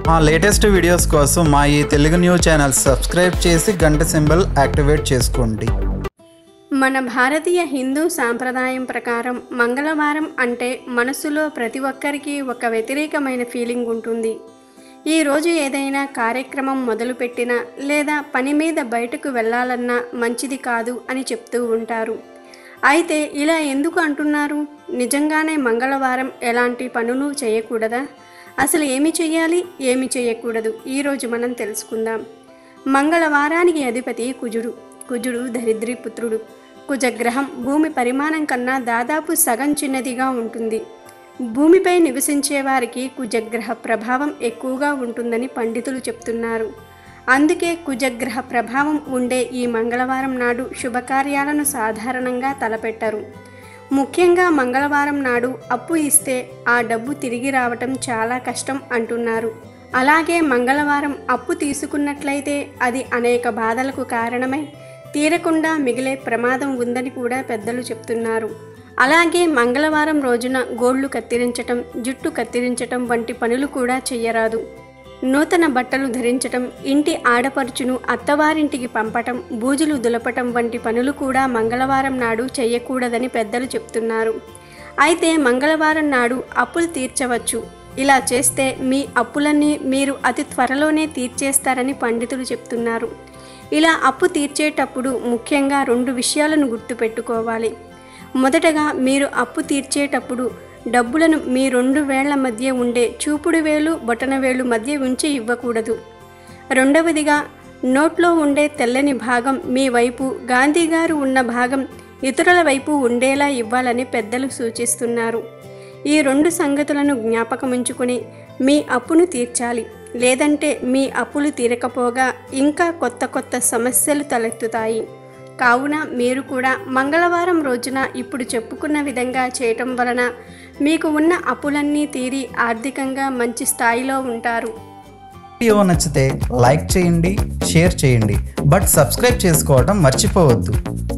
మా latest videos కోసం మా ఈ తెలుగు న్యూస్ ఛానల్ సబ్స్క్రైబ్ చేసి గంట సింబల్ యాక్టివేట్ చేసుకోండి మన భారతీయ హిందూ సాంప్రదాయం ప్రకారం మంగళవారం అంటే మనసులో ప్రతి ఒక్కరికి ఒక వ్యతిరేకమైన ఫీలింగ్ ఉంటుంది ఈ రోజు ఏదైనా కార్యక్రమం మొదలుపెట్టినా లేదా పని మీద బయటకు వెళ్ళాలన్నా మంచిది కాదు అని చెప్తూ ఉంటారు అయితే ఇలా ఎందుకు అంటున్నారు నిజంగానే మంగళవారం ఎలాంటి పనులు చేయకూడదా అసలు ఏమి చేయాలి ఏమి చేయకూడదు ఈరోజు మనం తెలుసుకుందాం మంగళవారానికి అధిపతి కుజుడు కుజుడు దరిద్రి పుత్రుడు కుజగ్రహం భూమి పరిమాణం కన్నా దాదాపు సగం చిన్నదిగా ఉంటుంది భూమిపై నివసించే వారికి కుజగ్రహ ప్రభావం ఎక్కువగా ఉంటుందని పండితులు చెప్తున్నారు అందుకే కుజగ్రహ ప్రభావం ఉండే ఈ మంగళవారం నాడు శుభకార్యాలను సాధారణంగా తలపెట్టరు ముఖ్యంగా మంగళవారం నాడు అప్పు ఇస్తే ఆ డబ్బు తిరిగి రావటం చాలా కష్టం అంటున్నారు అలాగే మంగళవారం అప్పు తీసుకున్నట్లయితే అది అనేక బాధలకు కారణమై తీరకుండా మిగిలే ప్రమాదం ఉందని కూడా పెద్దలు చెప్తున్నారు అలాగే మంగళవారం రోజున గోళ్లు కత్తిరించటం జుట్టు కత్తిరించటం వంటి పనులు కూడా చెయ్యరాదు నూతన బట్టలు ధరించటం ఇంటి ఆడపడుచును అత్తవారింటికి పంపటం బూజులు దులపటం వంటి పనులు కూడా మంగళవారం నాడు చేయకూడదని పెద్దలు చెప్తున్నారు అయితే మంగళవారం నాడు అప్పులు తీర్చవచ్చు ఇలా చేస్తే మీ అప్పులన్నీ మీరు అతి త్వరలోనే తీర్చేస్తారని పండితులు చెప్తున్నారు ఇలా అప్పు తీర్చేటప్పుడు ముఖ్యంగా రెండు విషయాలను గుర్తుపెట్టుకోవాలి మొదటగా మీరు అప్పు తీర్చేటప్పుడు డబ్బులను మీ రెండు వేళ్ల మధ్య ఉండే చూపుడు వేలు బొటన వేలు మధ్య ఉంచి ఇవ్వకూడదు రెండవదిగా నోట్లో ఉండే తెల్లని భాగం మీ వైపు గాంధీ గారు ఉన్న భాగం ఇతరుల వైపు ఉండేలా ఇవ్వాలని పెద్దలు సూచిస్తున్నారు ఈ రెండు సంగతులను జ్ఞాపకముంచుకొని మీ అప్పును తీర్చాలి లేదంటే మీ అప్పులు తీరకపోగా ఇంకా కొత్త కొత్త సమస్యలు తలెత్తుతాయి కావున మీరు కూడా మంగళవారం రోజున ఇప్పుడు చెప్పుకున్న విధంగా చేయటం వలన మీకు ఉన్న అప్పులన్నీ తీరి ఆర్థికంగా మంచి స్థాయిలో ఉంటారు వీడియో నచ్చితే లైక్ చేయండి షేర్ చేయండి బట్ సబ్స్క్రైబ్ చేసుకోవడం మర్చిపోవద్దు